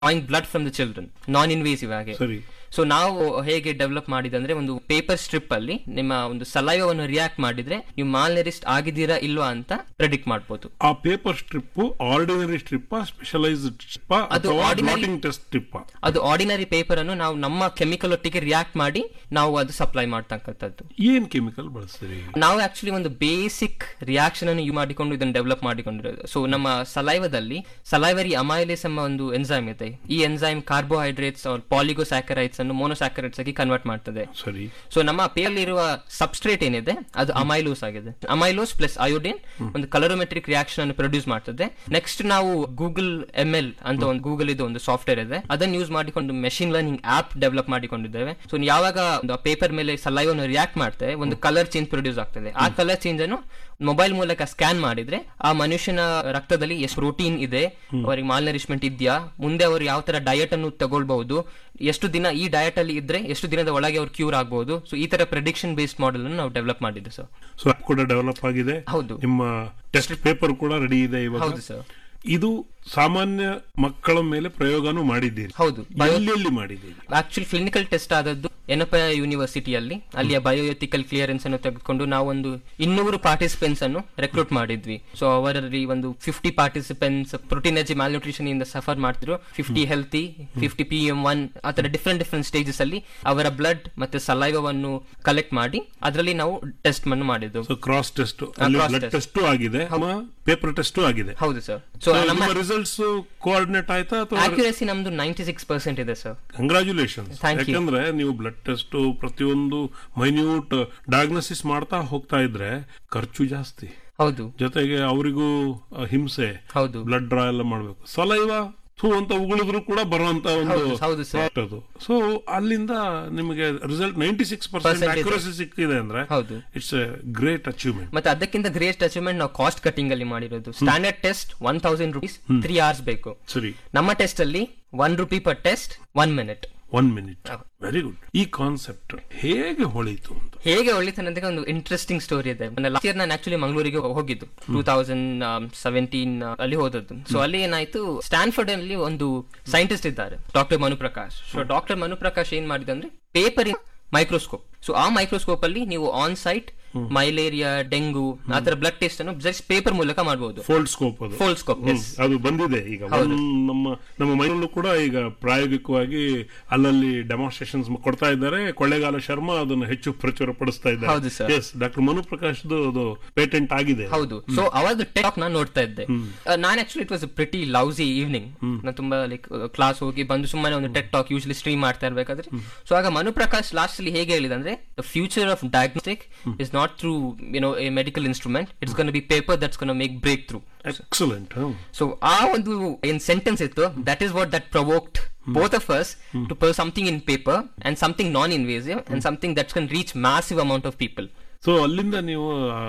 Drawing blood from the children non invasive ಆಗಿ ಸರಿ so ನಾವು ಹೇಗೆ ಡೆವಲಪ್ ಮಾಡಿದಂದ್ರೆ ಒಂದು ಪೇಪರ್ ಸ್ಟ್ರಿಪ್ ಅಲ್ಲಿ ನಿಮ್ಮ ಒಂದು ಸಲೈವವನ್ನು ರಿಯಾಕ್ಟ್ ಮಾಡಿದ್ರೆ ನೀವು ಮಾಲ್ನೆರಿಸ್ಟ್ ಆಗಿದ್ದೀರಾ ಇಲ್ವಾ ಅಂತ ಪ್ರೆಡಿಕ್ಟ್ ಮಾಡ್ಬೋದು ಆ paper strip ordinary strip specialised strip ಅದು ಅಥವಾ ordinary- ಬ್ಲಾಟಿಂಗ್ ಟೆಸ್ಟ್ ಸ್ಟ್ರಿಪ್ ಅದು ಆರ್ಡಿನರಿ ಪೇಪರ್ ಅನ್ನು ನಾವು ನಮ್ಮ ಕೆಮಿಕಲ್ ಒಟ್ಟಿಗೆ ರಿಯಾಕ್ಟ್ ಮಾಡಿ ನಾವು ಅದು ಸಪ್ಲೈ ಮಾಡ್ತಕ್ಕಂಥದ್ದು ಏನ್ ಕೆಮಿಕಲ್ ಬಳಸ್ತೀರಿ ನಾವು ಆಕ್ಚುಲಿ ಒಂದು ಬೇಸಿಕ್ ರಿಯಾಕ್ಷನ್ ಅನ್ನು ಯೂಸ್ ಮಾಡಿಕೊಂಡು ಇದನ್ನು ಡೆವಲಪ್ ಮಾಡಿಕೊಂಡಿರೋದು ಸೊ ನಮ್ಮ ಸಲೈವದಲ್ಲಿ ಸಲೈವರಿ ಅಮೈಲೇಸ್ ಎಂಬ ಒಂದು ಎನ್ಸೈಮ್ ಇದೆ ಈ ಎನ್ಸೈಮ್ ಕಾರ್ಬೋಹೈಡ್ರೇಟ್ಸ್ ಆರ್ ಪಾಲಿಗೋಸ್ಯಾಕರೈಟ್ಸ್ ಅನ್ನು ಮೋನೋಸ್ಯಾಕರೈಟ್ಸ್ ಆಗಿ ಕನ್ವರ್ಟ್ ಮಾಡ್ತದೆ ಸರಿ ಸೊ ನಮ್ಮ ಪೇಯಲ್ಲಿ ಇರುವ ಸಬ್ಸ್ಟ್ರೇಟ್ ಏನಿದೆ ಅದು ಅಮೈಲೋಸ್ ಆಗಿದೆ ಅಮೈಲೋಸ್ ಪ್ಲಸ್ ಅಯೋಡಿನ್ ಒಂದು ಕಲರೋಮೆಟ್ರಿಕ್ ರಿಯಾಕ್ಷನ್ ಅನ್ನು ಪ್ರೊಡ್ಯೂಸ್ ಮಾಡ್ತದೆ ನೆಕ್ಸ್ಟ್ ನಾವು ಗೂಗಲ್ ಎಂ ಎಲ್ ಅಂತ ಒಂದು ಗೂಗಲ್ ಇದು ಒಂದು ಸಾಫ್ಟ್ವೇರ್ ಇದೆ ಅದನ್ನು ಯೂಸ್ ಮಾಡಿಕೊಂಡು ಮೆಷಿನ್ ಲರ್ನಿಂಗ್ ಆಪ್ ಡೆವಲಪ್ ಮಾಡಿಕೊಂಡಿದ್ದೇವೆ ಸೊ ಯಾವಾಗ ಒಂದು ಪೇಪರ್ ಮೇಲೆ ಸಲೈವನ್ನು ರಿಯಾಕ್ಟ್ ಮಾಡ್ತೇವೆ ಒಂದು ಕಲರ್ ಚೇಂಜ್ ಪ್ರೊಡ್ಯೂಸ್ ಆಗ್ತದೆ ಆ ಕಲರ್ ಚೇಂಜ್ ಅನ್ನು ಮೊಬೈಲ್ ಮೂಲಕ ಸ್ಕ್ಯಾನ್ ಮಾಡಿದ್ರೆ ಆ ಮನುಷ್ಯನ ರಕ್ತದಲ್ಲಿ ಎಷ್ಟು ಪ್ರೋಟೀನ್ ಇದೆ ಅವರಿಗೆ ಮಾಲ್ನರಿಶ್ಮೆಂಟ್ ಇದೆಯಾ ಮುಂದೆ ಅವರು ಯಾವ ತರ ಡಯಟ್ ಅನ್ನು ತಗೊಳ್ಬಹುದು ಎಷ್ಟು ದಿನ ಈ ಡಯಟ್ ಅಲ್ಲಿ ಇದ್ರೆ ಎಷ್ಟು ದಿನದ ಒಳಗೆ ಅವ್ರು ಕ್ಯೂರ್ ಆಗಬಹುದು ಸೊ ಈ ತರ ಪ್ರೆಡಿಕ್ಷನ್ ಬೇಸ್ಡ್ ಮಾಡೆಲ್ ಅನ್ನು ನಾವು ಡೆವಲಪ್ ಮಾಡಿದ್ದು ಸರ್ ಸೊ ಆಪ್ ಕೂಡ ಡೆವಲಪ್ ಆಗಿದೆ ಹೌದು ನಿಮ್ಮ ಟೆಸ್ಟ್ ಪೇಪರ್ ಕೂಡ ರೆಡಿ ಇದೆ ಇವಾಗ ಹೌದು ಸರ್ ಇದು ಸಾಮಾನ್ಯ ಮಕ್ಕಳ ಮೇಲೆ ಪ್ರಯೋಗನೂ ಮಾಡಿದ್ದೀರಿ ಹೌದು ಎಲ್ಲೆಲ್ಲಿ ಮಾಡಿದ್ದೀರಿ ಆಕ್ಚುಲಿ ಕ್ಲಿನಿಕಲ್ ಟೆಸ್ಟ್ ಆದದ್ದು ಎನಪಯ ಯೂನಿವರ್ಸಿಟಿಯಲ್ಲಿ ಅಲ್ಲಿಯ ಬಯೋಎಥಿಕಲ್ ಕ್ಲಿಯರೆನ್ಸ್ ಅನ್ನು ತೆಗೆದುಕೊಂಡು ನಾವು ಒಂದು ಇನ್ನೂರು ಪಾರ್ಟಿಸಿಪೆಂಟ್ಸ್ ಅನ್ನು ರೆಕ್ರೂಟ್ ಮಾಡಿದ್ವಿ ಸೊ ಅವರಲ್ಲಿ ಒಂದು ಫಿಫ್ಟಿ ಪಾರ್ಟಿಸಿಪೆಂಟ್ಸ್ ಪ್ರೋಟೀನ್ ಎಜಿ ನ್ಯೂಟ್ರಿಷನ್ ಇಂದ ಸಫರ್ ಮಾಡ್ತಿದ್ರು fifty healthy fifty P M one ಆತರ ಡಿಫ್ರೆಂಟ್ ಡಿಫ್ರೆಂಟ್ ಸ್ಟೇಜಸ್ ಅಲ್ಲಿ ಅವರ ಬ್ಲಡ್ ಮತ್ತೆ ಸಲೈವವನ್ನು ಕಲೆಕ್ಟ್ ಮಾಡಿ ಅದರಲ್ಲಿ ನಾವು ಟೆಸ್ಟ್ ಅನ್ನು ಮಾಡಿದ್ದು ಸೊ ಕ್ರಾಸ್ ಟೆಸ್ಟ್ ಅಲ್ಲಿ cross ಬ್ಲಡ್ test. ಟೆಸ್ಟ್ ಆಗಿದೆ ಪೇಪರ್ ಟೆಸ್ಟ್ ಆಗಿದೆ ಹೌದು ಸರ್ ಸೊ So, ನಮ್ಮ ನಿಮ್ಮ ರಿಸಲ್ಟ್ಸ್ ಕೋಆರ್ಡಿನೇಟ್ ಆಯ್ತಾ ಅಥವಾ ಆಕ್ಯುರಸಿ ನಮ್ದು ನೈಂಟಿ ಸಿಕ್ಸ್ ಪರ್ಸೆಂಟ್ ಇದೆ ಸರ್ ಕಂಗ್ರಾಚುಲೇಷನ್ಸ್ Thank you. ಯಾಕಂದ್ರೆ ನೀವು ಬ್ಲಡ್ ಟೆಸ್ಟ್ ಪ್ರತಿಯೊಂದು ಮೈನ್ಯೂಟ್ ಡಯಾಗ್ನೋಸಿಸ್ ಮಾಡ್ತಾ ಹೋಗ್ತಾ ಇದ್ರೆ ಖರ್ಚು ಜಾಸ್ತಿ ಹೌದು ಜೊತೆಗೆ ಅವರಿಗೂ ಹಿಂಸೆ ಹೌದು ಬ್ಲಡ್ ಡ್ರಾ ಎಲ್ಲ ಮಾಡ್ಬೇಕು ಸಲೈವ ಥೂ ಅಂತ ಉಗುಳಿದ್ರು ಕೂಡ ಬರುವಂತ ಒಂದು ಹೌದು, ಹೌದು sir. product ಅದು ಸೊ ಅಲ್ಲಿಂದ ನಿಮಗೆ result ninety six percent Percentage. Accuracy ಸಿಕ್ಕಿದೆ ಅಂದ್ರೆ ಹೌದು ಇಟ್ಸ್ ಎ ಗ್ರೇಟ್ ಅಚೀವ್ಮೆಂಟ್ ಮತ್ತೆ ಅದಕ್ಕಿಂತ ಗ್ರೇಟ್ ಅಚೀವ್ಮೆಂಟ್ ನಾವು ಕಾಸ್ಟ್ ಕಟಿಂಗ್ ಅಲ್ಲಿ ಮಾಡಿರೋದು standard test one thousand rupees three hours ಬೇಕು ಸರಿ ನಮ್ಮ ಟೆಸ್ಟ್ ಅಲ್ಲಿ one rupee per test one minute one minute very good ಈ ಕಾನ್ಸೆಪ್ಟ್ ಹೇಗೆ ಹೊಳಿತು ಅಂತ ಹೇಗೆ ಒಳ್ಳಿತನಂತೆ ಒಂದು ಇಂಟ್ರೆಸ್ಟಿಂಗ್ ಸ್ಟೋರಿ ಇದೆ ಲಾಸ್ಟ್ ಇಯರ್ ನಾನು ಆಕ್ಚುಲಿ ಮಂಗಳೂರಿಗೆ ಹೋಗಿದ್ದು ಟೂ ತೌಸಂಡ್ ಸೆವೆಂಟೀನ್ ಅಲ್ಲಿ ಹೋದದ್ದು ಸೊ ಅಲ್ಲಿ ಏನಾಯ್ತು ಸ್ಟ್ಯಾನ್ಫರ್ಡ್ ಅಲ್ಲಿ ಒಂದು ಸೈಂಟಿಸ್ಟ್ ಇದ್ದಾರೆ doctor Manuprakash so doctor Manuprakash ಏನ್ ಮಾಡಿದಂದ್ರೆ ಪೇಪರ್ ಮೈಕ್ರೋಸ್ಕೋಪ್ ಸೊ ಆ ಮೈಕ್ರೋಸ್ಕೋಪ್ ಅಲ್ಲಿ ನೀವು ಆನ್ ಸೈಟ್ ಮೈಲೇರಿಯಾ ಡೆಂಗು ಆತರ ಬ್ಲಡ್ ಟೆಸ್ಟ್ ಅನ್ನು ಜಸ್ಟ್ ಪೇಪರ್ ಮೂಲಕ ಮಾಡಬಹುದು ಫೋಲ್ಡ್ ಸ್ಕೋಪ್ ಅದು ಫೋಲ್ ಸ್ಕೋಪ್ ಹ್ಮ್, ಅದು ಬಂದಿದೆ ಈಗ ಒಂದ್ ನಮ್ಮ ನಮ್ಮ ಮೈನಲ್ಲೂ ಕೂಡ ಈಗ ಪ್ರಾಯೋಗಿಕವಾಗಿ ಅಲ್ಲಲ್ಲಿ ಡೆಮಾನ್ಸ್ಟ್ರೇಷನ್ಸ್ ಕೊಡ್ತಾ ಇದ್ದಾರೆ ಕೊಳ್ಳೇಗಾಲ ಶರ್ಮಾ ಅದನ್ನು ಹೆಚ್ಚು ಪ್ರಚುರ ಪಡಿಸ್ತಾ ಹೌದು ಇದ್ದಾರೆ sir. ಎಸ್ ಡಾಕ್ಟರ್ ಮನು ಪ್ರಕಾಶ್ದು ಅದು ಪೇಟೆಂಟ್ ಆಗಿದೆ ಹೌದು ಸೊ ಅವಾಗ ಟೆಕ್ ನಾನು ನೋಡ್ತಾ ಇದ್ದೆ ನಾನು actually it was pretty lousy evening ನಾನು ತುಂಬಾ ಲೈಕ್ ಕ್ಲಾಸ್ ಹೋಗಿ ಬಂದು ಸುಮ್ಮನೆ ಒಂದು ಟೆಕ್ ಟಾಕ್ ಯೂಶಲಿ ಸ್ಟ್ರೀಮ್ ಮಾಡ್ತಾ ಇರ್ಬೇಕಾದ್ರೆ ಸೊ ಆಗ ಮನುಪ್ರಕಾಶ್ ಲಾಸ್ಟ್ ಅಲ್ಲಿ ಹೇಗೆ ಹೇಳಿದ ಅಂದ್ರೆ the future of diagnostic is not through you know a medical instrument it's gonna be paper that's gonna make breakthrough excellent so ಆ ಒಂದು ಏನ್ ಸೆಂಟೆನ್ಸ್ ಇತ್ತು that is what that provoked both of us to pursue something in paper and something non invasive and something that's gonna reach massive amount of people so ಅಲ್ಲಿಂದ ನೀವು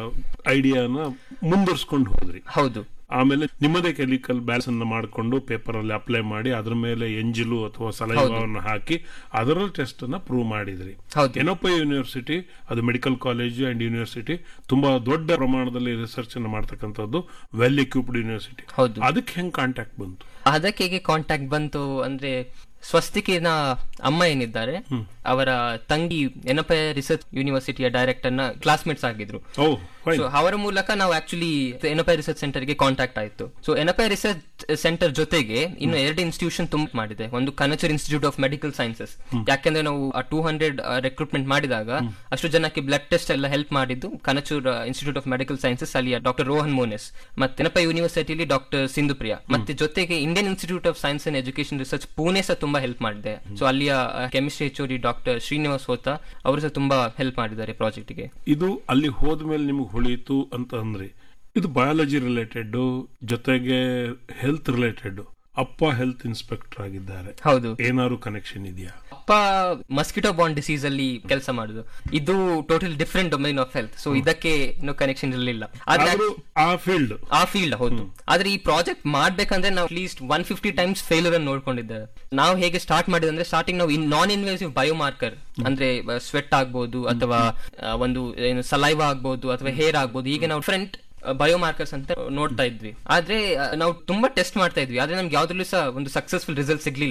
ಐಡಿಯಾನ ಮುಂದುವರ್ಸ್ಕೊಂಡು ಹೋದ್ರಿ ಹೌದು ಆಮೇಲೆ ನಿಮ್ಮದೇ ಕೆಮಿಕಲ್ ಬ್ಯಾಲೆನ್ಸ್ ಅನ್ನ ಮಾಡಿಕೊಂಡು ಪೇಪರ್ ಅಲ್ಲಿ ಅಪ್ಲೈ ಮಾಡಿ ಅದ್ರ ಮೇಲೆ ಎಂಜಿಲು ಅಥವಾ ಸಲೈವವನ್ನು ಹಾಕಿ ಅದರ ಟೆಸ್ಟ್ ಅನ್ನ ಪ್ರೂವ್ ಮಾಡಿದ್ರಿ ಹೌದು ಎನೋಪ ಯೂನಿವರ್ಸಿಟಿ ಅದು ಮೆಡಿಕಲ್ ಕಾಲೇಜು ಅಂಡ್ ಯೂನಿವರ್ಸಿಟಿ ತುಂಬಾ ದೊಡ್ಡ ಪ್ರಮಾಣದಲ್ಲಿ ರಿಸರ್ಚ್ ಅನ್ನು ಮಾಡ್ತಕ್ಕಂಥದ್ದು ವೆಲ್ ಎಕ್ವಿಪ್ಡ್ ಯೂನಿವರ್ಸಿಟಿ ಹೌದು ಅದಕ್ಕೆ ಹೆಂಗ್ ಕಾಂಟ್ಯಾಕ್ಟ್ ಬಂತು ಅದಕ್ಕೆ ಹೇಗೆ ಕಾಂಟ್ಯಾಕ್ಟ್ ಬಂತು ಅಂದ್ರೆ ಸ್ವಸ್ತಿಕಿನ ಅಮ್ಮ ಏನಿದ್ದಾರೆ ಅವರ ತಂಗಿ ಎನಪಯ ರಿಸರ್ಚ್ ಯೂನಿವರ್ಸಿಟಿಯ ಡೈರೆಕ್ಟರ್ ನ ಕ್ಲಾಸ್ಮೇಟ್ಸ್ ಆಗಿದ್ರು ಓ ಫೈನ್ ಸೊ ಅವರ ಮೂಲಕ ನಾವು ಆಕ್ಚುಲಿ ಎನಪೈ ರಿಸರ್ಚ್ ಸೆಂಟರ್ ಗೆ ಕಾಂಟ್ಯಾಕ್ಟ್ ಆಯ್ತು ಸೊ ಎನಪೈ ರಿಸರ್ಚ್ ಸೆಂಟರ್ ಜೊತೆಗೆ ಇನ್ನು ಎರಡು ಇನ್ಸ್ಟಿಟ್ಯೂಷನ್ ತುಂಬ ಮಾಡಿದೆ ಒಂದು Kanachur institute of medical sciences ಯಾಕೆಂದ್ರೆ ನಾವು ಟೂ ಹಂಡ್ರೆಡ್ ರೆಕ್ರೂಟ್ಮೆಂಟ್ ಮಾಡಿದಾಗ ಅಷ್ಟು ಜನಕ್ಕೆ ಬ್ಲಡ್ ಟೆಸ್ಟ್ ಎಲ್ಲ ಹೆಲ್ಪ್ ಮಾಡಿದ್ದು Kanachur institute of medical sciences ಅಲ್ಲಿಯ ಡಾಕ್ಟರ್ ರೋಹನ್ ಮೋನೆಸ್ ಮತ್ತೆ ಎನಪೈ ಯೂನಿವರ್ಸಿಟಿಲಿ ಡಾಕ್ಟರ್ ಸಿಂಧುಪ್ರಿಯಾ ಮತ್ತೆ ಜೊತೆಗೆ Indian institute of science and education research Pune ಸಹ ತುಂಬಾ ಹೆಲ್ಪ್ ಮಾಡಿದೆ ಸೊ ಅಲ್ಲಿಯ chemistry HOD doctor Srinivas Hota ಅವರು ಸಹ ತುಂಬಾ ಹೆಲ್ಪ್ ಮಾಡಿದ್ದಾರೆ ಪ್ರಾಜೆಕ್ಟ್ ಗೆ ಇದು ಅಲ್ಲಿ ಹೋದ್ಮೇಲೆ ನಿಮಗೆ ಹೊಳಿತು ಅಂತ ಅಂದ್ರಿ ಇದು ಬಯಾಲಜಿ ರಿಲೇಟೆಡ್ ಜೊತೆಗೆ ಹೆಲ್ತ್ ರಿಲೇಟೆಡ್ ಅಪ್ಪ ಹೆಲ್ತ್ ಇನ್ಸ್ಪೆಕ್ಟರ್ ಆಗಿದ್ದಾರೆ ಹೌದು ಏನಾದ್ರು ಕನೆಕ್ಷನ್ ಇದೆಯಾ ಅಪ್ಪ ಮಸ್ಕಿಟೋ ಬಾಂಡ್ ಡಿಸೀಸ್ ಅಲ್ಲಿ ಕೆಲಸ ಮಾಡುದು ಇದು total different domain of health so ಇದಕ್ಕೆ ಇನ್ನೂ ಕನೆಕ್ಷನ್ ಇರಲಿಲ್ಲ ಆದ್ರೆ ಆದ್ರೂ ಆ ಫೀಲ್ಡ್ ಆ ಫೀಲ್ಡ್ ಹೌದು ಆದ್ರೆ ಈ ಪ್ರಾಜೆಕ್ಟ್ ಮಾಡ್ಬೇಕಂದ್ರೆ ನಾವು at least one fifty times failure ಅನ್ನು ನೋಡ್ಕೊಂಡಿದ್ದೇವೆ ನಾವು ಹೇಗೆ ಸ್ಟಾರ್ಟ್ ಮಾಡಿದ್ರೆ ಸ್ಟಾರ್ಟಿಂಗ್ ನಾವು ನಾನ್ ಇನ್ವೇಸಿವ್ ಬಯೋಮಾರ್ಕರ್ ಅಂದ್ರೆ ಸ್ವೆಟ್ ಆಗ್ಬೋದು ಅಥವಾ ಆ, ಒಂದು ಏನು ಸಲೈವ ಆಗ್ಬೋದು ಅಥವಾ ಹೇರ್ ಆಗ್ಬೋದು ಹೀಗೆ ನಾವು ಫ್ರಂಟ್ ಬಯೋಮಾರ್ಕರ್ಸ್ ಅಂತ ನೋಡ್ತಾ ಇದ್ವಿ ಆದ್ರೆ ಆ, ನಾವು ತುಂಬಾ ಟೆಸ್ಟ್ ಮಾಡ್ತಾ ಇದ್ವಿ ಆದ್ರೆ ನಮ್ಗೆ ಯಾವ್ದ್ರಲ್ಲೂ ಸಹ ಒಂದು ಸಕ್ಸಸ್ಫುಲ್ ರಿಸಲ್ಟ್ ಸಿಗ್ಲಿಲ್ಲ